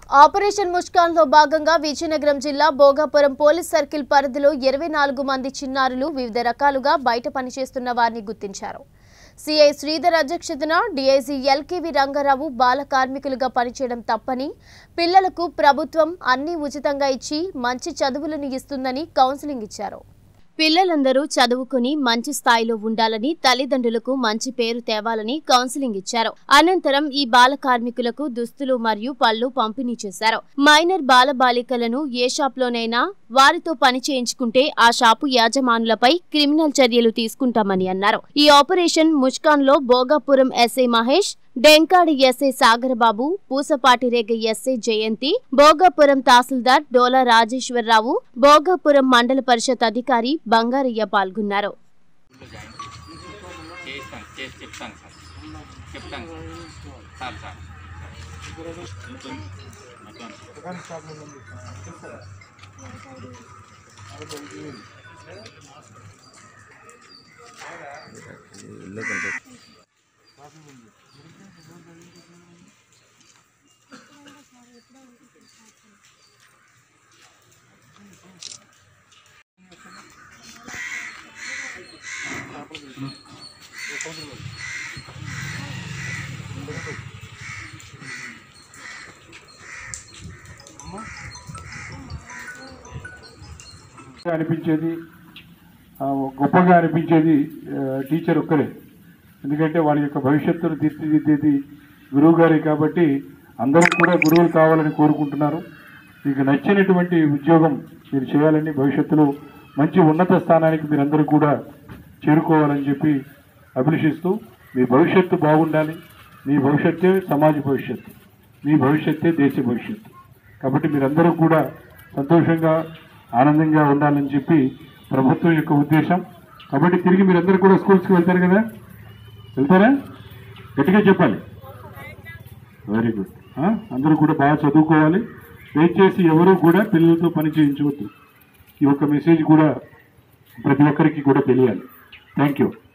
operation Muskaan లో భాగంగా విజయనగరం జిల్లా భోగాపురం పోలీస్ సర్కిల్ పరిధిలో ఇరవై నాలుగు మంది చిన్నారులు వివిధ రకాలుగా బయట పనిచేస్తున్న వారిని గుర్తించారు సిఐ శ్రీధర్ అధ్యక్షతన డీఐజీ ఎల్కేవి రంగారావు బాల కార్మికులుగా పనిచేయడం తప్పని పిల్లలకు ప్రభుత్వం అన్ని ఉచితంగా ఇచ్చి మంచి చదువులను ఇస్తుందని కౌన్సిలింగ్ ఇచ్చారు పిల్లలందరూ చదువుకుని మంచి స్థాయిలో ఉండాలని తల్లిదండ్రులకు మంచి పేరు తేవాలని కౌన్సిలింగ్ ఇచ్చారు అనంతరం ఈ బాల కార్మికులకు దుస్తులు మరియు పళ్ళు పంపిణీ చేశారు మైనర్ బాల బాలికలను ఏ షాప్లోనైనా వారితో పని చేయించుకుంటే ఆ షాపు యాజమానులపై క్రిమినల్ చర్యలు తీసుకుంటామని అన్నారు ఈ ఆపరేషన్ ముష్కాన్ లో Bhogapuram SI Mahesh Denkada SI Sagarababu Pusapatirega SI Jayanthi Bhogapuram తహసీల్దార్ డోలా రాజేశ్వరరావు భోగాపురం మండల పరిషత్ అధికారి బంగారయ్య పాల్గొన్నారు చేస్తాను చేసి చెప్తాను సార్ చెప్తాను సార్ సార్ గొప్పగా అనిపించేది ఆ, గొప్పగా అనిపించేది ఆ, టీచర్ ఒక్కరే ఎందుకంటే వాళ్ళ యొక్క భవిష్యత్తును తీర్చిదిద్దేది గురువు గారే కాబట్టి అందరూ కూడా గురువులు కావాలని కోరుకుంటున్నారు మీకు నచ్చినటువంటి ఉద్యోగం మీరు చేయాలని భవిష్యత్తులో మంచి ఉన్నత స్థానానికి మీరందరూ కూడా చేరుకోవాలని చెప్పి అభిలషిస్తూ మీ భవిష్యత్తు బాగుండాలి మీ భవిష్యత్తే సమాజ భవిష్యత్తు మీ భవిష్యత్తే దేశ భవిష్యత్తు కాబట్టి మీరందరూ కూడా సంతోషంగా ఆనందంగా ఉండాలని చెప్పి ప్రభుత్వం యొక్క ఉద్దేశం కాబట్టి తిరిగి మీరందరూ కూడా స్కూల్స్కి వెళ్తారు కదా వెళ్తారా గట్టిగా చెప్పాలి వెరీ గుడ్ అందరూ కూడా బాగా చదువుకోవాలి దయచేసి ఎవరు కూడా పిల్లలతో పని చేయించవద్దు ఈ యొక్క మెసేజ్ కూడా ప్రతి ఒక్కరికి కూడా తెలియాలి థ్యాంక్ యూ